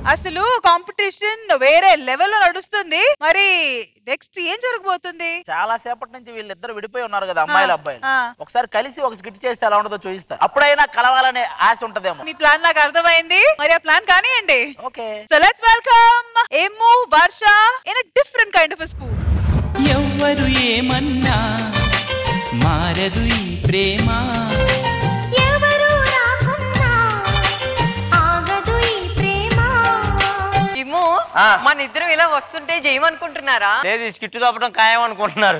అసలు కాంపిటీషన్ వేరే లెవెల్లో నడుస్తుంది మరి నెక్స్ట్ ఏం జరగబోతుంది చాలా సేపటి నుంచి వీళ్ళిద్దరు విడిపోయి ఉన్నారు కదా అమ్మాయిలు అబ్బాయిలు ఆ. ఒకసారి కలిసి ఒక స్కిట్ చేస్తే ఎలా ఉంటుందో చూపిస్తా అప్పుడైనా కలవాలనే ఆశ ఉంటదేమో మీ ప్లాన్ నాకు అర్థమైంది మరి ఆ ప్లాన్ కానివ్వండి okay so let's welcome Emmu Varsha in different kind of spoon ఎవ్వరు ఏమన్నా మారదు ఈ ప్రేమ ఎవరు రాకున్నా ఆగదు ఈ ప్రేమ ఇమ్ము ఆ. మన ఇద్దరం ఇలా వస్తుంటే చేయమనుకుంటున్నారా లేదు ఈ స్కిట్ తప్పడం ఖాయం అనుకుంటున్నారు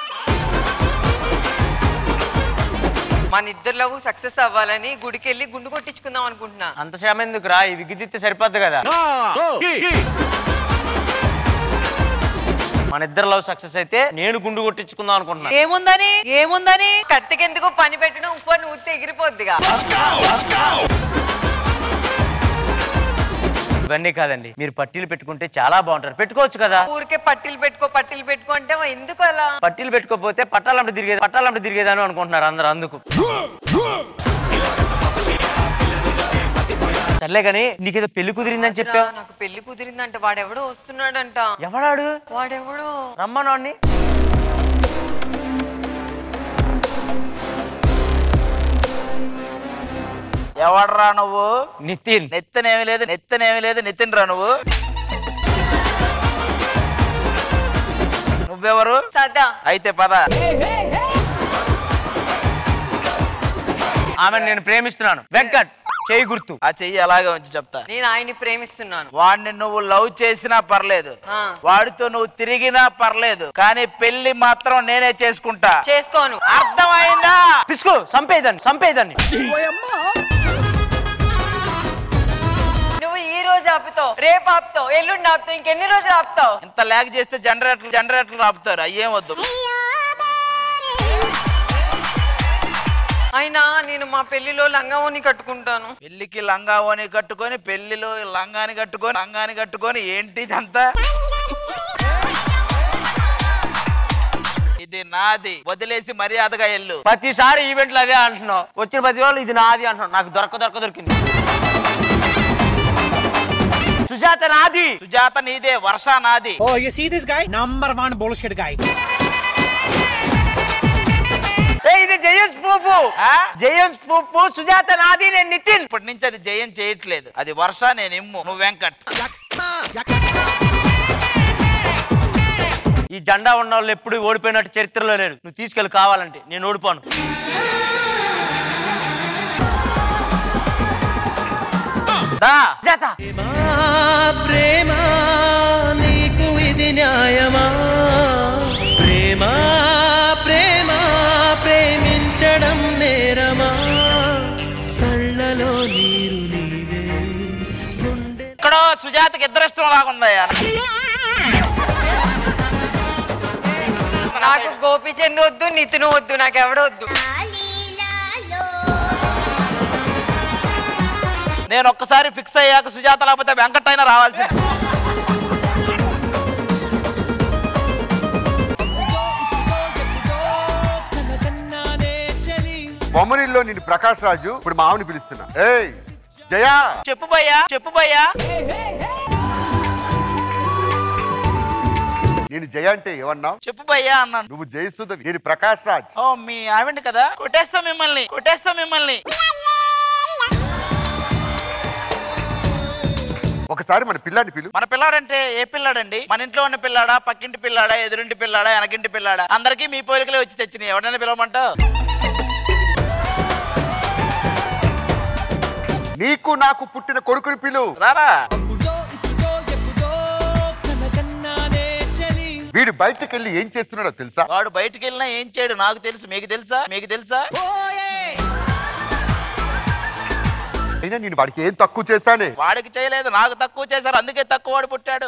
మన ఇద్దరు లవ్ సక్సెస్ అవ్వాలని గుడికి వెళ్ళి గుండు కొట్టించుకుందాం అనుకుంటున్నా అంత శ్రమ ఎందుకు రా ఈ విగిదిత్తే సరిపోద్ది కదా మన ఇద్దరు లవ్ సక్సెస్ అయితే నేను గుండు కొట్టించుకుందాం అనుకుంటున్నా ఏముందని ఏముందని కత్తికెందుకు పని పెట్టడం ఉప్పు ఊతే ఎగిరిపోద్దిగా ఇవన్నీ కాదండి మీరు పట్టీలు పెట్టుకుంటే చాలా బాగుంటారు పెట్టుకోవచ్చు కదా ఊరికే పట్టీలు పెట్టుకో పట్టీలు పెట్టుకో అంటే ఎందుకు అలా పట్టీలు పెట్టుకోకపోతే పట్టాలంటే తిరిగేది పట్టాలంటే తిరిగేదని అనుకుంటున్నారు అందరు అందుకు సర్లే కానీ నీకేదో పెళ్లి కుదిరిందని చెప్పావు నాకు పెళ్లి కుదిరిందంట వాడెవడో వస్తున్నాడంట ఎవడాడు వాడెవడో రమ్మనోడిని ఎవడరా నువ్వు నితిన్ నెత్తనేమి లేదు నెత్తనేమి లేదు నితిన్ రా నువ్వు నువ్వెవరు సదా అయితే పద ఆమె నేను ప్రేమిస్తున్నాను వెంకట్ చేయి గుర్తు ఆ చెయ్యి అలాగే ఉంచి చెప్తా నేను ఆయన్ని ప్రేమిస్తున్నాను వాడిని నువ్వు లవ్ చేసినా పర్లేదు ఆ. వాడితో నువ్వు తిరిగినా పర్లేదు కానీ పెళ్లి మాత్రం నేనే చేసుకుంటా చేసుకోను అర్థమైందా పిసుకు సంపేదాన్ని సంపేదాన్ని నువ్వు ఈ రోజు ఆపుతావు రేపు ఆపుతావు ఎల్లుండి ఆపుతావు ఇంకెన్ని రోజులు ఆపుతావు ఇంత ల్యాగ్ చేస్తే జనరేటర్ జనరేటర్లు ఆపుతారు అయ్యేం వద్దు అయినా నేను మా పెళ్లిలో లంగావోని కట్టుకుంటాను పెళ్లికి లంగా ఓని కట్టుకొని పెళ్లిలో లంగాని కట్టుకొని లంగాని కట్టుకొని ఏంటి ఇదంతా ఇది నాది వదిలేసి మర్యాదగా ఎల్లు ప్రతిసారి ఈవెంట్లు అదే అంటున్నావు వచ్చిన ప్రతి వాళ్ళు ఇది నాది అంటున్నావు నాకు దొరక దొరక దొరికింది సుజాత నాది సుజాత నీదే వర్ష నాది Oh, you see this guy? Number one bullshit guy. ఏ ఇది జయన్ స్పూపు ఆ? జయన్ స్పూపు సుజాత నాది నేను నితిన్ ఇప్పటి నుంచి అది జయం చేయట్లేదు అది వర్ష నేను ఇమ్ము నువ్వు వెంకట్ ఈ జెండా ఉన్న వాళ్ళు ఎప్పుడు ఓడిపోయినట్టు చరిత్రలో లేరు నువ్వు తీసుకెళ్ళి కావాలంటే నేను ఓడిపోను దా సుజాత ప్రేమ నీకు ఇది న్యాయమా ప్రేమ ప్రేమ ప్రేమించడం నేరమా కళ్ళలో నీరు నీవే గుండె ఇక్కడో సుజాతకి ఇద్దరిష్టం లాగుందయ్యా నాకు గోపిచంద్ వద్దు నితిన్ వద్దు నాకు ఎవడో వద్దు నేను ఒక్కసారి ఫిక్స్ అయ్యాక సుజాత లేకపోతే వెంకట్ అయినా రావాల్సింది బొమ్మనిల్లో నేను ప్రకాష్ రాజు ఇప్పుడు మామని పిలుస్తున్నా ఏయ్ జయా చెప్పు భయ్యా చెప్పు భయ్యా నేను జయ అంటే ఏమన్నావు చెప్పు భయ్యా అన్నాను నువ్వు జయసుధ నేను ప్రకాష్ రాజ్ ఓ మీ ఆవిడ కదా కొట్టేస్తా మిమ్మల్ని కొట్టేస్తా మిమ్మల్ని ఒకసారి మన పిల్లాన్ని పిలు మన పిల్లాడంటే ఏ పిల్లాడండి మన ఇంట్లో ఉన్న పిల్లాడా పక్కింటి పిల్లాడా ఎదురింటి పిల్లాడా వెనకింటి పిల్లాడా అందరికీ మీ పోలికలే వచ్చి తెచ్చినాయి ఎవరైనా పిలవమంటావు నీకు నాకు పుట్టిన కొడుకుని పిలు రారా వీడు బయటకు వెళ్ళి ఏం చేస్తున్నాడో తెలుసా వాడు బయటికి వెళ్ళినా ఏం చేయడు నాకు తెలుసు మీకు తెలుసా మీకు తెలుసా అయినా నేను వాడికి ఏం తక్కువ చేశానే వాడికి చేయలేదు నాకు తక్కువ చేశారు అందుకే తక్కువ వాడు పుట్టాడు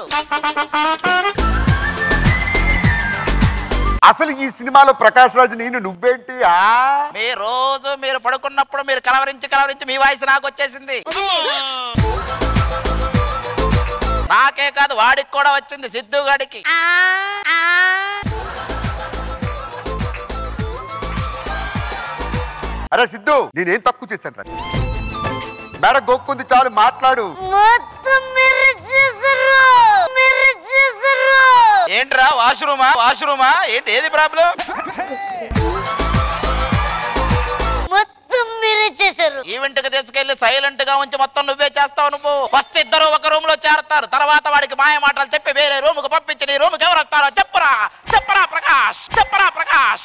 అసలు ఈ సినిమాలో ప్రకాష్ రాజు నేను నువ్వేంటి ఆ మీ రోజు మీరు పడుకున్నప్పుడు మీరు కలవరించి కలవరించి మీ వాయిస్ నాకు వచ్చేసింది నాకే కాదు వాడికి కూడా వచ్చింది సిద్ధు గాడికి అరే సిద్ధు నేనేం తక్కువ చేశాను రా మేడ గోక్కుంది చాలు మాట్లాడు మొత్తం మీరు చేశారు మీరు చేశారు ఏంట్రా వాష్రూమా వాష్రూమా ఏంటి ఏది ప్రాబ్లం మొత్తం మీరే చేశారు ఈవెంట్ కి తీసుకెళ్లి సైలెంట్ గా ఉంచి మొత్తం నువ్వే చేస్తావు నువ్వు ఫస్ట్ ఇద్దరు ఒక రూమ్ లో చేరతారు తర్వాత వాడికి మాయ మాటలు చెప్పి వేరే రూమ్ కు పంపించి నీ రూమ్ కి ఎవరు వస్తారో చెప్పురా చెప్పురా ప్రకాష్ చెప్పురా ప్రకాష్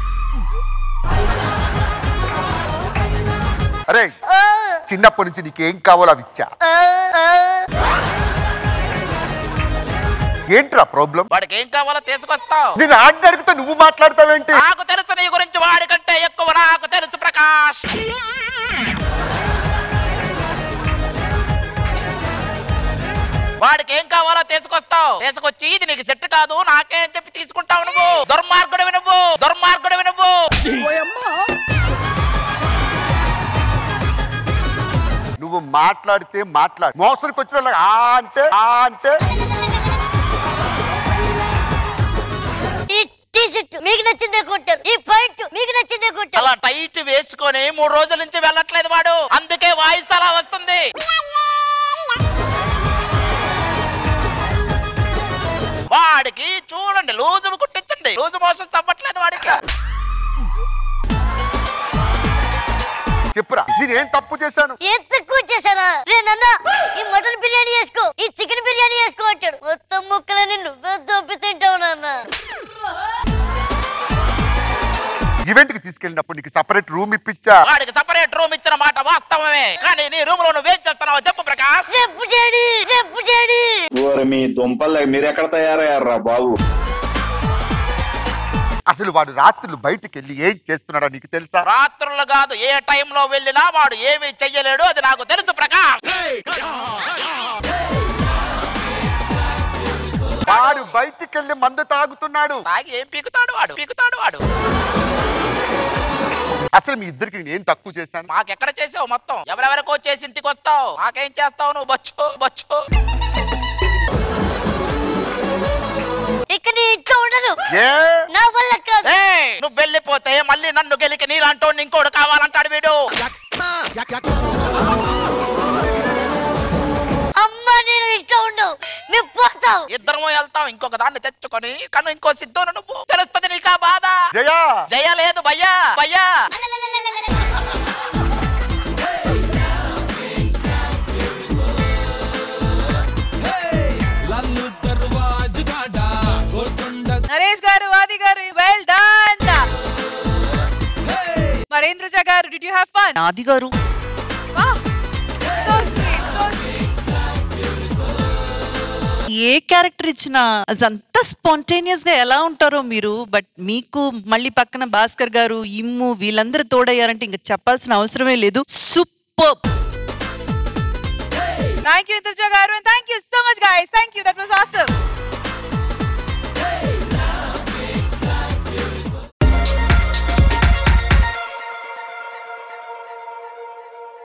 అరే చిన్నప్పటి నుంచి నీకేం కావాలో అవి ఇచ్చా ఏంట్రా ప్రాబ్లం వాడికి ఏం కావాలో తీసుకొస్తావు నేను ఆడిని అడిగితే నువ్వు మాట్లాడతావేంటి నాకు తెలుసు నీ గురించి వాడికంటే ఎక్కువ నాకు తెలుసు ప్రకాష్ వాడికి ఏం కావాలో తీసుకొస్తావు తీసుకొచ్చి ఇది నీకు సెట్ కాదు నాకేం చెప్పి తీసుకుంటావు నువ్వు దుర్మార్గుడివి నువ్వు దుర్మార్గుడివి నువ్వు నువ్వు మాట్లాడితే మాట్లాడు మోసరికి వచ్చిన వాళ్ళకి ఆ అంటే ఆ అంటే ఈ టీ షర్ట్ మీకు నచ్చిందే కొట్టారు ఈ పాయింట్ మీకు నచ్చిందే కొట్టారు అలా టైట్ వేసుకొని మూడు రోజుల నుంచి వెళ్ళట్లేదు వాడు అందుకే వాయిస్ అలా వస్తుంది వాడికి చూడండి లూజు కుట్టించండి లూజు మోషన్స్ అవ్వట్లేదు వాడికి చెప్పురా నేనేం తప్పు చేశాను ఏం తక్కువ చేశారా రే నాన్న ఈ మటన్ బిర్యానీ వేసుకో ఈ చికెన్ బిర్యానీ వేసుకో అంటాడు మొత్తం ముక్కలని నువ్వే దొబ్బి తింటావు నాన్న ఈవెంట్ కి తీసుకెళ్ళినప్పుడు నీకు సపరేట్ రూమ్ ఇప్పించా వాడికి సపరేట్ రూమ్ ఇచ్చిన మాట వాస్తవమే కానీ నీ రూమ్ లో నువ్వేం చేస్తున్నావు చెప్పు ప్రకాష్ చెప్పు డాడీ చెప్పు డాడీ ఓరి మీ దుంపలు మీరెక్కడ తయారయ్యారా బాబు అసలు వాడు రాత్రులు బయటికి వెళ్ళి ఏం చేస్తున్నాడో నీకు తెలుసా రాత్రులు కాదు ఏ టైంలో వెళ్ళినా వాడు ఏమీ చెయ్యలేడు అది నాకు తెలుసు ప్రకాష్ వాడు బయటికి వెళ్ళి మందు తాగుతున్నాడు తాగి ఏం పీకుతాడు వాడు పీకుతాడు వాడు అసలు మీ ఇద్దరికి నేను ఏం తక్కువ చేశాను మాకెక్కడ చేసావు మొత్తం ఎవరెవరికో చేసి ఇంటికి వస్తావు మాకేం చేస్తావు నువ్వు బచ్చు బచ్చు ఇక నీ ఇంట్లో ఉండను ఏ నా వల్ల కాదు ఏయ్, నువ్వు వెళ్ళిపోతే మళ్ళీ నన్ను గెలికి నీలాంటోడిని ఇంకోడు కావాలంటాడు వీడు అమ్మ నేను ఇంట్లో ఉండవు మేము పోతావు ఇద్దరము వెళ్తాం ఇంకొక దాన్ని తెచ్చుకొని కానీ ఇంకో సిద్ధును నువ్వు తెలుస్తుంది నీకా బాధ జయా జయ లేదు భయ్యా భయ్యా నరేష్ గారు ఆది గారు వెల్ డన్ మరేంద్రజ గారు డిడ్ యూ హ్యావ్ ఫన్ నాది గారు ఏ క్యారెక్టర్ ఇచ్చినా అదంతా స్పాంటేనియస్ గా ఎలా ఉంటారో మీరు బట్ మీకు మళ్ళీ పక్కన భాస్కర్ గారు ఇమ్ము వీళ్ళందరూ తోడయ్యారంటే ఇంకా చెప్పాల్సిన అవసరమే లేదు super thank you Indraja garu and thank you so much guys thank you that was awesome